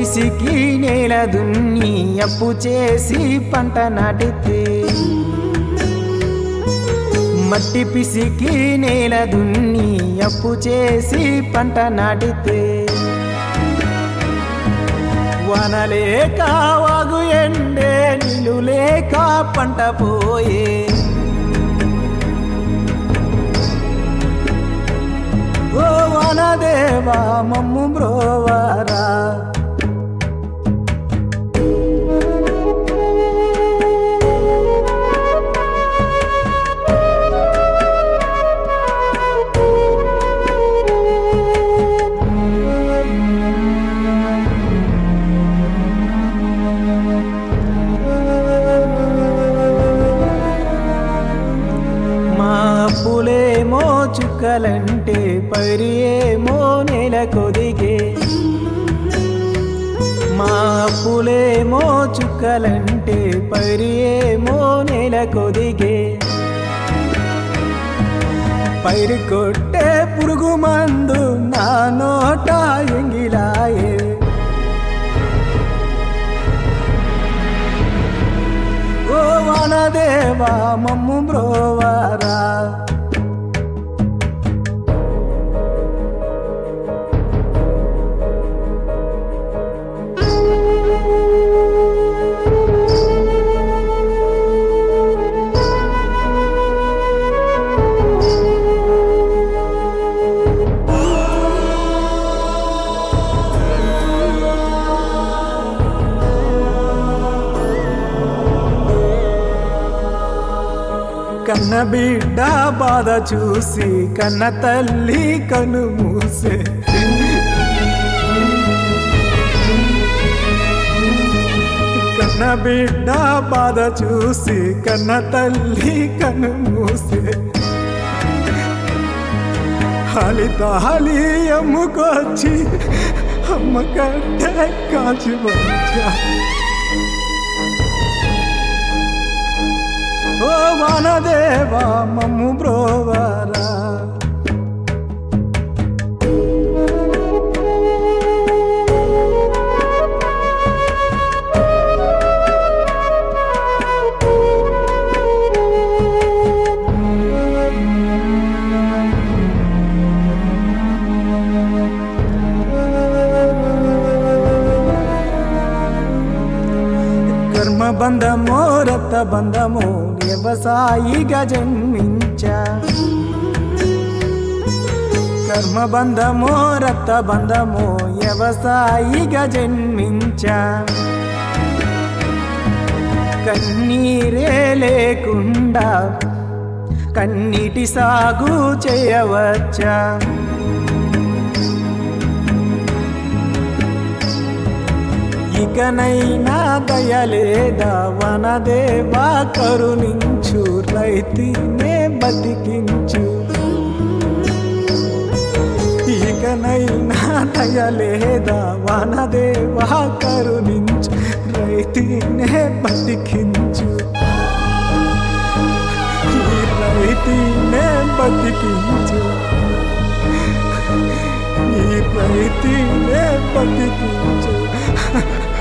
పిసికి నేల దున్ని అప్పు చేసి పంట నాటితే మట్టి పిసికి నేల దున్ని అప్పు చేసి పంట నాటితే వనలేక వాగు ఎండే నీళ్ళు లేక పంట పోయే ఓ వనదేవా మమ్ము బ్రోవారా మా అప్పులేమో చుక్కలంటే పరి ఏమో నెల కొదిగే మా అప్పులేమో చుక్కలంటే పరి ఏమో నెల కొదిగే పైరి కొట్టే పురుగు మందు నా నోట ఎంగిలాయే ఓ వనదేవా మమ్ము బ్రోవారా కన్న బిడ్డ బాధ చూసి కన్న తల్లి కను మూసే కన్న బిడ్డ బాధ చూసి కన్న తల్లి కను మూసే హాలి తాలి అమ్ముకొచ్చి అమ్మ కట్టే కాచి వచ్చా ఓ వనదేవా మమ్ము బ్రోవరా కర్మ బంధమో రక్త బంధమో వ్యవసాయిగా జన్మించా కర్మ బంధమో రక్త బంధమో వ్యవసాయిగా జన్మించా కన్నీరే లేకుండా కన్నీటి సాగు చేయవచ్చా ఇకనైనా దయలేదా వనదేవా కరుణించు రైతినే బతికించు ఇకనైనా దయలేదా వనదేవా కరుణించు రైతినే బతికించు ఈ రైతినే బతికించు ఈ రైతినే బతికించు